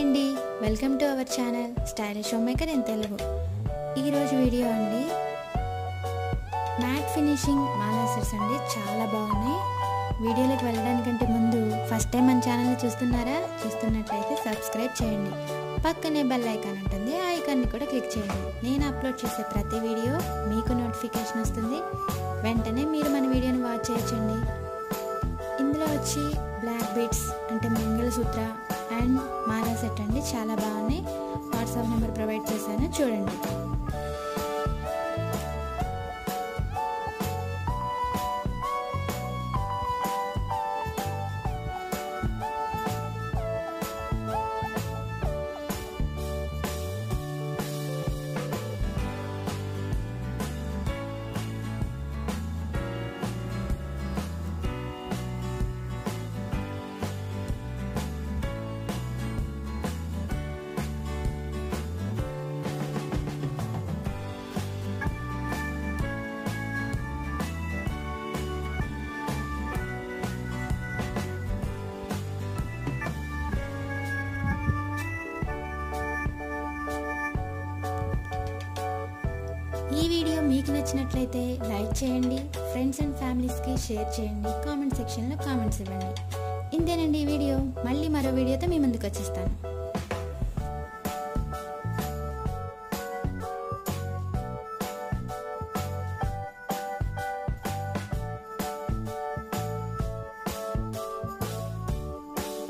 అండి welcome to our channel stylish home maker in Telugu ఈరోజు video అండి మ్యాట్ ఫినిషింగ్ మాలా సెట్స్ అండి చాలా బాగున్నాయి వీడియోలోకి వెళ్ళడానికంటే ముందు ఫస్ట్ టైం మన ఛానల్ని చూస్తున్నారా చూస్తున్నట్లయితే సబ్స్క్రైబ్ చేయండి పక్కనే బెల్ ఐకాన్ ఉంటుంది ఆ ఐకాన్ని కూడా క్లిక్ చేయండి నేను అప్లోడ్ చేసే ప్రతి వీడియో మీకు నోటిఫికేషన్ వస్తుంది వెంటనే మీరు మన వీడియోని వాచ్ చేయొచ్చండి ఇందులో వచ్చి బ్లాక్ బీట్స్ అంటే మంగళసూత్ర అండ్ మాలా సెట్ అండి చాలా బాగున్నాయి వాట్సాప్ నెంబర్ ప్రొవైడ్ చేశాను చూడండి ఈ వీడియో మీకు నచ్చినట్లయితే లైక్ చేయండి ఫ్రెండ్స్ అండ్ ఫ్యామిలీస్కి షేర్ చేయండి కామెంట్ సెక్షన్లో కామెంట్స్ ఇవ్వండి ఇంతేనండి ఈ వీడియో మళ్ళీ మరో వీడియోతో మీ ముందుకు వచ్చేస్తాను